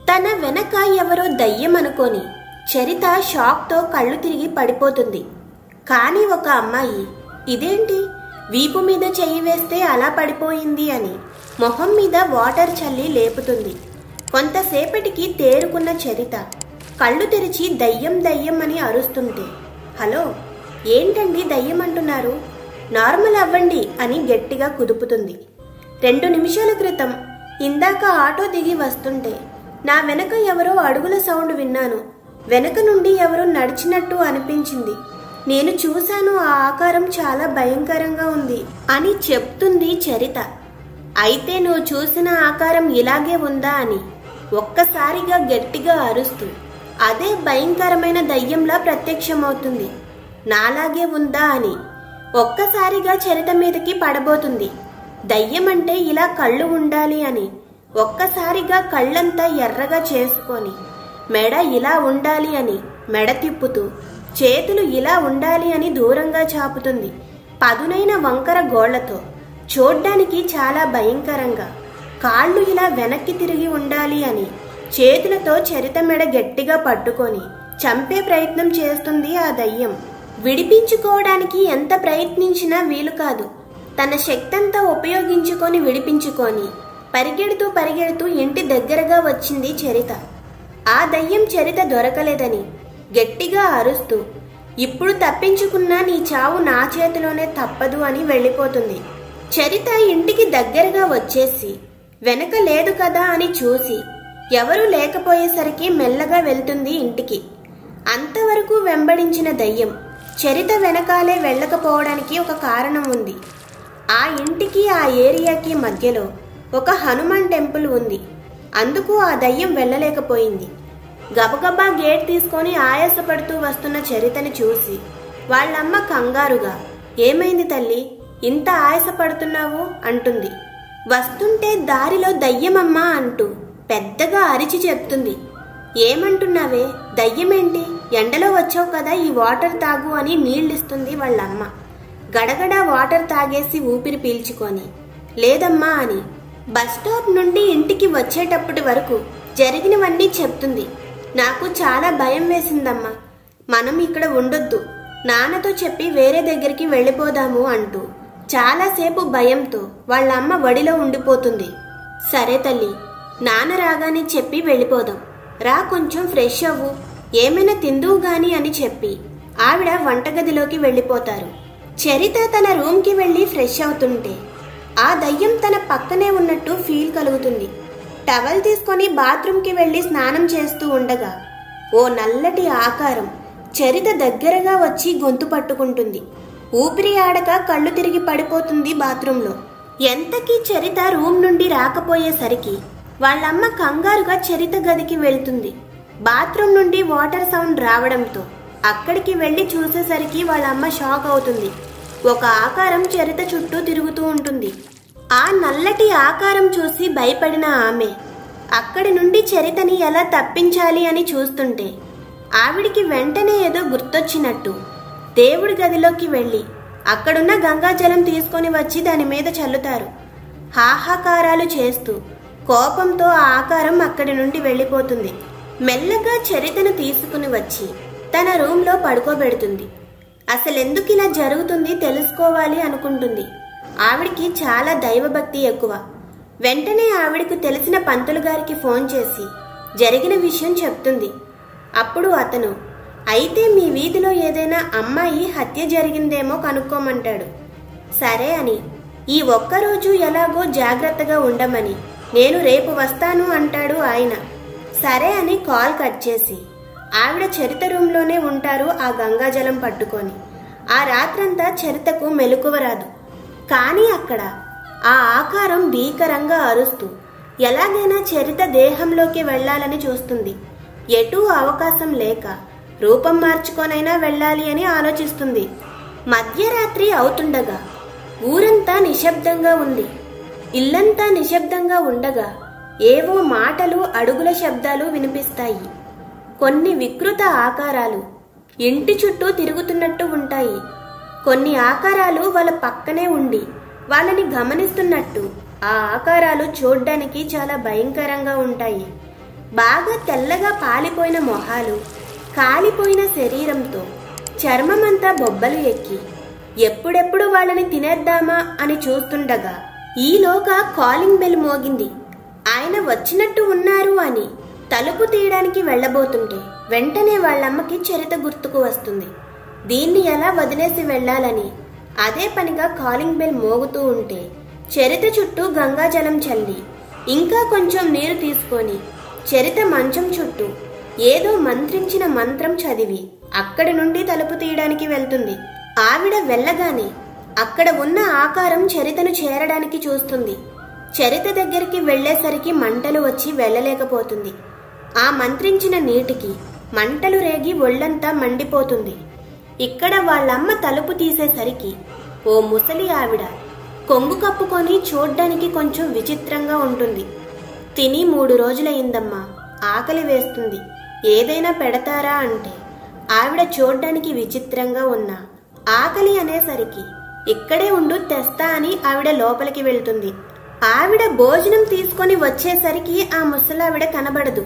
తన వెనక ఎవరో దయ్యం అనుకొని చరిత షాక్తో కళ్ళు తిరిగి పడిపోతుంది కానీ ఒక అమ్మాయి ఇదేంటి వీపు మీద చెయ్యి వేస్తే అలా పడిపోయింది అని మొహం మీద వాటర్ చల్లి లేపుతుంది కొంతసేపటికి తేరుకున్న చరిత కళ్ళు తెరిచి దయ్యం దయ్యం అని అరుస్తుంటే హలో ఏంటండి దయ్యం అంటున్నారు నార్మల్ అవ్వండి అని గట్టిగా కుదుపుతుంది రెండు నిమిషాల క్రితం ఇందాక ఆటో దిగి వస్తుంటే నా వెనక ఎవరో అడుగుల సౌండ్ విన్నాను వెనక నుండి ఎవరో నడిచినట్టు అనిపించింది నేను చూశాను ఆ ఆకారం చాలా భయంకరంగా ఉంది అని చెప్తుంది చరిత అయితే నువ్వు చూసిన ఆకారం ఇలాగే ఉందా అని ఒక్కసారిగా గట్టిగా అరుస్తూ అదే భయంకరమైన దయ్యంలా ప్రత్యక్షమవుతుంది నాలాగే ఉందా అని ఒక్కసారిగా చరిత మీదకి పడబోతుంది దయ్యం అంటే ఇలా కళ్ళు ఉండాలి అని ఒక్కసారిగా కళ్ళంతా ఎర్రగా చేసుకొని మెడ ఇలా ఉండాలి అని మెడ తిప్పుతూ చేతులు ఇలా ఉండాలి అని దూరంగా చాపుతుంది పదునైన వంకర గోళ్లతో చూడ్డానికి చాలా భయంకరంగా కాళ్ళు ఇలా వెనక్కి తిరిగి ఉండాలి అని చేతులతో చరిత మెడ గట్టిగా పట్టుకొని చంపే ప్రయత్నం చేస్తుంది ఆ దయ్యం విడిపించుకోవడానికి ఎంత ప్రయత్నించినా వీలు కాదు తన శక్తంతా ఉపయోగించుకొని విడిపించుకొని పరిగెడుతూ పరిగెడుతూ ఇంటి దగ్గరగా వచ్చింది చరిత ఆ దయ్యం చరిత దొరకలేదని గట్టిగా అరుస్తూ ఇప్పుడు తప్పించుకున్నా నీ చావు నా చేతిలోనే తప్పదు అని వెళ్ళిపోతుంది చరిత ఇంటికి దగ్గరగా వచ్చేసి వెనక లేదు కదా అని చూసి ఎవరూ లేకపోయేసరికి మెల్లగా వెళ్తుంది ఇంటికి అంతవరకు వెంబడించిన దయ్యం చరిత వెనకాలే వెళ్ళకపోవడానికి ఒక కారణం ఉంది ఆ ఇంటికి ఆ ఏరియాకి మధ్యలో ఒక హనుమాన్ టెంపుల్ ఉంది అందుకు ఆ దయ్యం వెళ్ళలేకపోయింది గబగబా గేట్ తీసుకొని ఆయాసపడుతూ వస్తున్న చరితని చూసి వాళ్ళమ్మ కంగారుగా ఏమైంది తల్లి ఇంత ఆయాసపడుతున్నావు అంటుంది వస్తుంటే దారిలో దయ్యమమ్మా అంటూ పెద్దగా అరిచి చెప్తుంది ఏమంటున్నావే దయ్యమేంటి ఎండలో వచ్చావు కదా ఈ వాటర్ తాగు అని నీళ్ళిస్తుంది వాళ్ళమ్మ గడగడ వాటర్ తాగేసి ఊపిరి పీల్చుకొని లేదమ్మా అని బస్ స్టాప్ నుండి ఇంటికి వచ్చేటప్పటి వరకు జరిగినవన్నీ చెప్తుంది నాకు చాలా భయం వేసిందమ్మా మనం ఇక్కడ ఉండొద్దు నాన్నతో చెప్పి వేరే దగ్గరికి వెళ్ళిపోదాము అంటూ చాలాసేపు భయంతో వాళ్ళ అమ్మ వడిలో ఉండిపోతుంది సరే తల్లి నాన్న రాగానే చెప్పి వెళ్ళిపోదాం రా కొంచెం ఫ్రెష్ అవ్వు ఏమైనా తిందువు గాని అని చెప్పి ఆవిడ వంటగదిలోకి వెళ్ళిపోతారు చరిత తన రూమ్కి వెళ్ళి ఫ్రెష్ అవుతుంటే ఆ దయ్యం తన పక్కనే ఉన్నట్టు ఫీల్ కలుగుతుంది టవల్ తీసుకొని బాత్రూంకి వెళ్ళి స్నానం చేస్తూ ఉండగా ఓ నల్లటి ఆకారం చరిత దగ్గరగా వచ్చి గొంతు పట్టుకుంటుంది ఊపిరి ఆడక కళ్ళు తిరిగి పడిపోతుంది బాత్రూంలో ఎంతకీ చరిత రూమ్ నుండి రాకపోయేసరికి వాళ్ళమ్మ కంగారుగా చరిత గదికి వెళ్తుంది బాత్రూమ్ నుండి వాటర్ సౌండ్ రావడంతో అక్కడికి వెళ్లి చూసేసరికి వాళ్ళ అమ్మ షాక్ అవుతుంది ఒక ఆకారం చరిత చుట్టూ తిరుగుతూ ఉంటుంది ఆ నల్లటి ఆకారం చూసి భయపడిన ఆమె అక్కడి నుండి చరితని ఎలా తప్పించాలి అని చూస్తుంటే ఆవిడికి వెంటనే ఏదో గుర్తొచ్చినట్టు దేవుడి గదిలోకి వెళ్ళి అక్కడున్న గంగాజలం తీసుకొని వచ్చి దాని మీద చల్లుతారు హాహాకారాలు చేస్తూ కోపంతో ఆ ఆకారం అక్కడి నుండి వెళ్ళిపోతుంది మెల్లగా చరితను తీసుకుని వచ్చి తన రూంలో పడుకోబెడుతుంది అసలెందుకు ఇలా జరుగుతుంది తెలుసుకోవాలి అనుకుంటుంది ఆవిడికి చాలా దైవభక్తి ఎక్కువ వెంటనే ఆవిడకు తెలిసిన పంతులు గారికి ఫోన్ చేసి జరిగిన విషయం చెప్తుంది అప్పుడు అతను అయితే మీ వీధిలో ఏదైనా అమ్మాయి హత్య జరిగిందేమో కనుక్కోమంటాడు సరే అని ఈ ఒక్కరోజు ఎలాగో జాగ్రత్తగా ఉండమని నేను రేపు వస్తాను అంటాడు ఆయన సరే అని కాల్ కట్ చేసి ఆవిడ చరిత రూంలోనే ఉంటారు ఆ గంగాజలం పట్టుకొని ఆ రాత్రంతా చరితకు మెలకువ రాదు కానీ అక్కడ ఆ ఆకారం భీకరంగా అరుస్తూ ఎలాగైనా చరిత దేహంలోకి వెళ్ళాలని చూస్తుంది ఎటూ అవకాశం లేక రూపం మార్చుకొనైనా వెళ్ళాలి అని ఆలోచిస్తుంది మధ్యరాత్రి అవుతుండగా ఊరంతా నిశ్శబ్దంగా ఉంది ఇల్లంతా నిశ్శబ్దంగా ఉండగా ఏవో మాటలు అడుగుల శబ్దాలు వినిపిస్తాయి కొన్ని వికృత ఆకారాలు ఇంటి చుట్టూ తిరుగుతున్నట్టు ఉంటాయి కొన్ని ఆకారాలు వాళ్ళ పక్కనే ఉండి వాళ్ళని గమనిస్తున్నట్టు ఆ ఆకారాలు చూడ్డానికి చాలా భయంకరంగా ఉంటాయి బాగా తెల్లగా పాలిపోయిన మొహాలు కాలిపోయిన శరీరంతో చర్మమంతా బొబ్బలు ఎక్కి ఎప్పుడెప్పుడు వాళ్ళని తినేద్దామా అని చూస్తుండగా ఈలోగా కాలింగ్ బెల్ మోగింది ఆయన వచ్చినట్టు ఉన్నారు అని తలుపు తీయడానికి వెళ్ళబోతుంటే వెంటనే వాళ్ళమ్మకి చరిత గుర్తుకు వస్తుంది దీన్ని ఎలా వదిలేసి వెళ్ళాలని అదే పనిగా కాలింగ్ బెల్ మోగుతూ ఉంటే చరిత చుట్టూ గంగాజలం చల్లి ఇంకా కొంచెం నీరు తీసుకొని చరిత మంచం చుట్టూ ఏదో మంత్రించిన మంత్రం చదివి అక్కడి నుండి తలుపు తీయడానికి వెళ్తుంది ఆవిడ వెళ్ళగానే అక్కడ ఉన్న ఆకారం చరితను చేరడానికి చూస్తుంది చరిత దగ్గరికి వెళ్లేసరికి మంటలు వచ్చి వెళ్ళలేకపోతుంది ఆ మంత్రించిన నీటికి మంటలు రేగి ఒళ్ళంతా మండిపోతుంది ఇక్కడ వాళ్ళమ్మ తలుపు తీసేసరికి ఓ ముసలి ఆవిడ కొంగు కప్పుకొని చూడ్డానికి కొంచెం విచిత్రంగా ఉంటుంది తిని మూడు రోజులయిందమ్మా ఆకలి వేస్తుంది ఏదైనా పెడతారా అంటే ఆవిడ చూడ్డానికి విచిత్రంగా ఉన్నా ఆకలి అనేసరికి ఇక్కడే ఉండు తెస్తా అని ఆవిడ లోపలికి వెళ్తుంది ఆవిడ భోజనం తీసుకొని వచ్చేసరికి ఆ ముసలావిడ కనబడదు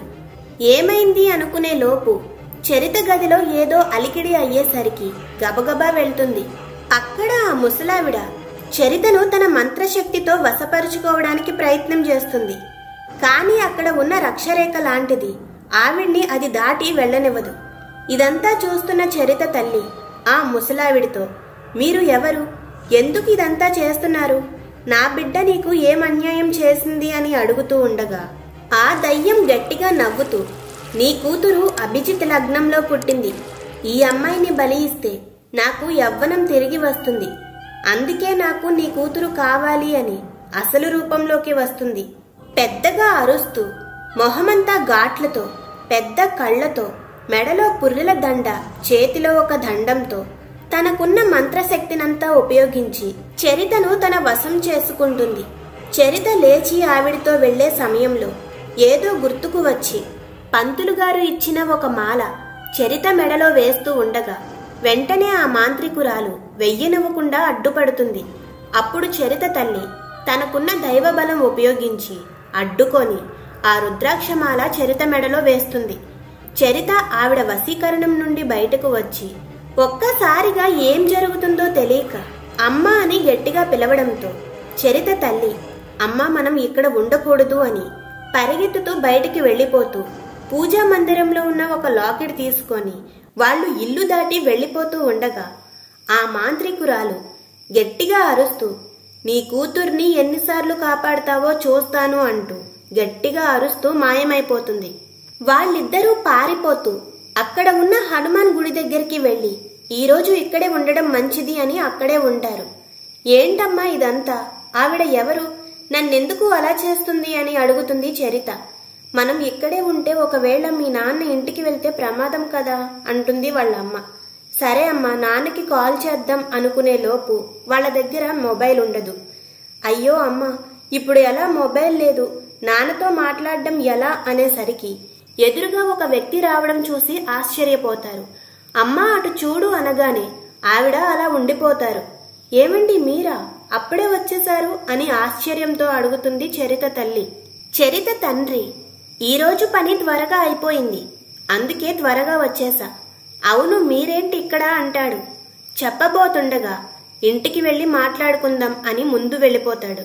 ఏమైంది అనుకునే లోపు చరిత గదిలో ఏదో అలికిడి అయ్యేసరికి గబగబా వెళ్తుంది అక్కడ ఆ ముసలావిడ చరితను తన మంత్రశక్తితో వశపరుచుకోవడానికి ప్రయత్నం చేస్తుంది కానీ అక్కడ ఉన్న రక్షరేఖ లాంటిది ఆవిడ్ని అది దాటి వెళ్ళనివ్వదు ఇదంతా చూస్తున్న చరిత తల్లి ఆ ముసలావిడితో మీరు ఎవరు ఎందుకు ఇదంతా చేస్తున్నారు నా బిడ్డ నీకు ఏం అన్యాయం చేసింది అని అడుగుతూ ఉండగా ఆ దయ్యం గట్టిగా నవ్వుతూ నీ కూతురు అభిజిత్ లగ్నంలో పుట్టింది ఈ అమ్మాయిని బలి ఇస్తే నాకు యవ్వనం తిరిగి వస్తుంది అందుకే నాకు నీ కూతురు కావాలి అని అసలు రూపంలోకి వస్తుంది పెద్దగా అరుస్తూ మొహమంతా ఘాట్లతో పెద్ద కళ్ళతో మెడలో పుర్రెల దండ చేతిలో ఒక దండంతో తనకున్న మంత్రశక్తినంతా ఉపయోగించి చరితను తన వశం చేసుకుంటుంది చరిత లేచి ఆవిడితో వెళ్లే సమయంలో ఏదో గుర్తుకు వచ్చి పంతులు గారు ఇచ్చిన ఒక మాల చరిత మెడలో వేస్తూ ఉండగా వెంటనే ఆ మాంత్రికురాలు వెయ్యనివ్వకుండా అడ్డుపడుతుంది అప్పుడు చరిత తల్లి తనకున్న దైవబలం ఉపయోగించి అడ్డుకొని ఆ రుద్రాక్షమాల చరిత మెడలో వేస్తుంది చరిత ఆవిడ వశీకరణం నుండి బయటకు వచ్చి ఒక్కసారిగా ఏం జరుగుతుందో తెలియక అమ్మ అని గట్టిగా పిలవడంతో చరిత తల్లి అమ్మ మనం ఇక్కడ ఉండకూడదు అని పరిగెత్తుతూ బయటికి వెళ్ళిపోతూ పూజా మందిరంలో ఉన్న ఒక లాకెట్ తీసుకొని వాళ్ళు ఇల్లు దాటి వెళ్ళిపోతూ ఉండగా ఆ మాంత్రికురాలు గట్టిగా అరుస్తూ నీ కూతుర్ని ఎన్నిసార్లు కాపాడతావో చూస్తాను అంటూ గట్టిగా అరుస్తూ మాయమైపోతుంది వాళ్ళిద్దరూ పారిపోతూ అక్కడ ఉన్న హనుమాన్ గుడి దగ్గరికి వెళ్ళి ఈరోజు ఇక్కడే ఉండడం మంచిది అని అక్కడే ఉంటారు ఏంటమ్మా ఇదంతా ఆవిడ ఎవరు నన్నెందుకు అలా చేస్తుంది అని అడుగుతుంది చరిత మనం ఇక్కడే ఉంటే ఒకవేళ మీ నాన్న ఇంటికి వెళ్తే ప్రమాదం కదా అంటుంది వాళ్ళమ్మ సరే అమ్మా నాన్నకి కాల్ చేద్దాం అనుకునే లోపు వాళ్ళ దగ్గర మొబైల్ ఉండదు అయ్యో అమ్మ ఇప్పుడు ఎలా మొబైల్ లేదు నాన్నతో మాట్లాడడం ఎలా అనేసరికి ఎదురుగా ఒక వ్యక్తి రావడం చూసి ఆశ్చర్యపోతారు అమ్మా అటు చూడు అనగానే ఆవిడ అలా ఉండిపోతారు ఏమండి మీరా అప్పుడే వచ్చేశారు అని ఆశ్చర్యంతో అడుగుతుంది చరిత తల్లి చరిత తండ్రి ఈరోజు పని త్వరగా అయిపోయింది అందుకే త్వరగా వచ్చేసా అవును మీరేంటి ఇక్కడ అంటాడు చెప్పబోతుండగా ఇంటికి వెళ్ళి మాట్లాడుకుందాం అని ముందు వెళ్ళిపోతాడు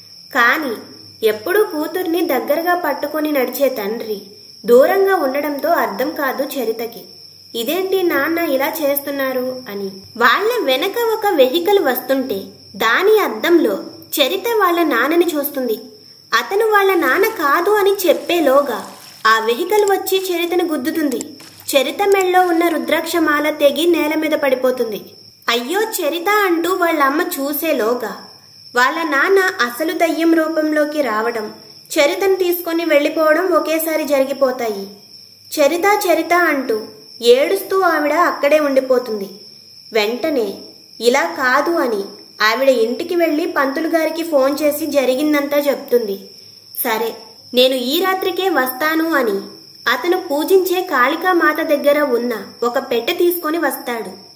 కాని ఎప్పుడూ కూతుర్ని దగ్గరగా పట్టుకొని నడిచే తండ్రి దూరంగా ఉండడంతో అర్థం కాదు చరితకి ఇదేంటి నాన్న ఇలా చేస్తున్నారు అని వాళ్ళ వెనక ఒక వెహికల్ వస్తుంటే దాని అద్దంలో చరిత వాళ్ళ నాన్నని చూస్తుంది అతను వాళ్ళ నాన్న కాదు అని చెప్పేలోగా ఆ వెహికల్ వచ్చి చరితను గుద్దుతుంది చరిత మెళ్ళలో ఉన్న రుద్రాక్షమాల తెగి నేల మీద పడిపోతుంది అయ్యో చరిత అంటూ వాళ్ళ అమ్మ చూసేలోగా వాళ్ళ నాన్న అసలు దయ్యం రూపంలోకి రావడం చరితను తీసుకొని వెళ్ళిపోవడం ఒకేసారి జరిగిపోతాయి చరిత చరిత అంటూ ఏడుస్తూ ఆవిడ అక్కడే ఉండిపోతుంది వెంటనే ఇలా కాదు అని ఆవిడ ఇంటికి వెళ్లి పంతులు గారికి ఫోన్ చేసి జరిగిందంతా చెప్తుంది సరే నేను ఈ రాత్రికే వస్తాను అని అతను పూజించే కాళికా మాత దగ్గర ఉన్న ఒక పెట్టె తీసుకొని వస్తాడు